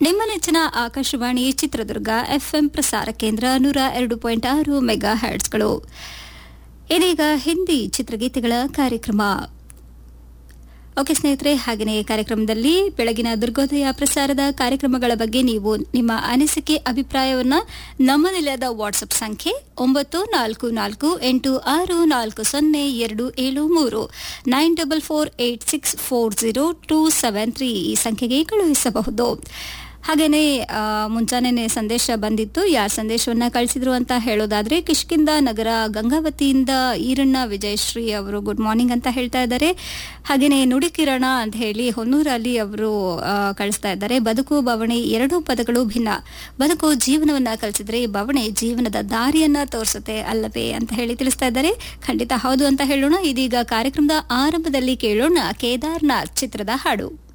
ನಿಮ್ಮ ನೆಚ್ಚಿನ ಆಕಾಶವಾಣಿ ಚಿತ್ರದುರ್ಗ ಎಫ್ಎಂ ಪ್ರಸಾರ ಕೇಂದ್ರ ನೂರ ಎರಡು ಪಾಯಿಂಟ್ ಆರು ಮೆಗಾ ಹ್ಯಾಟ್ಸ್ಗಳು ಇದೀಗ ಹಿಂದಿ ಚಿತ್ರಗೀತೆಗಳ ಕಾರ್ಯಕ್ರಮ ಓಕೆ ಸ್ನೇಹಿತರೆ ಹಾಗೆಯೇ ಕಾರ್ಯಕ್ರಮದಲ್ಲಿ ಬೆಳಗಿನ ದುರ್ಗೋದಯ ಪ್ರಸಾರದ ಕಾರ್ಯಕ್ರಮಗಳ ಬಗ್ಗೆ ನೀವು ನಿಮ್ಮ ಅನಿಸಿಕೆ ಅಭಿಪ್ರಾಯವನ್ನು ನಮ್ಮ ನಿಲಯದ ವಾಟ್ಸ್ಆಪ್ ಸಂಖ್ಯೆ ಒಂಬತ್ತು ನಾಲ್ಕು ನಾಲ್ಕು ಎಂಟು ಆರು ನಾಲ್ಕು ಸೊನ್ನೆ ಎರಡು ಏಳು ಮೂರು nine double four eight six four zero two seven three ಈ ಸಂಖ್ಯೆಗೆ ಕಳುಹಿಸಬಹುದು ಹಾಗೇನೆ ಮುಂಚಾನೆ ಸಂದೇಶ ಬಂದಿತ್ತು ಯಾರ ಸಂದೇಶವನ್ನ ಕಳಿಸಿದ್ರು ಅಂತ ಹೇಳೋದಾದ್ರೆ ಕಿಷ್ಕಿಂದ ನಗರ ಗಂಗಾವತಿಯಿಂದ ಈರಣ್ಣ ವಿಜಯಶ್ರೀ ಅವರು ಗುಡ್ ಮಾರ್ನಿಂಗ್ ಅಂತ ಹೇಳ್ತಾ ಇದ್ದಾರೆ ಹಾಗೇನೆ ನುಡಿಕಿರಣ ಅಂತ ಹೇಳಿ ಹೊನ್ನೂರಲ್ಲಿ ಅವರು ಕಳಿಸ್ತಾ ಇದ್ದಾರೆ ಬದುಕು ಬವಣೆ ಎರಡೂ ಪದಗಳು ಭಿನ್ನ ಬದುಕು ಜೀವನವನ್ನ ಕಲಿಸಿದ್ರೆ ಬವಣೆ ಜೀವನದ ದಾರಿಯನ್ನ ತೋರಿಸುತ್ತೆ ಅಲ್ಲವೇ ಅಂತ ಹೇಳಿ ತಿಳಿಸ್ತಾ ಇದ್ದಾರೆ ಖಂಡಿತ ಹೌದು ಅಂತ ಹೇಳೋಣ ಇದೀಗ ಕಾರ್ಯಕ್ರಮದ ಆರಂಭದಲ್ಲಿ ಕೇಳೋಣ ಕೇದಾರ್ನಾಥ್ ಚಿತ್ರದ ಹಾಡು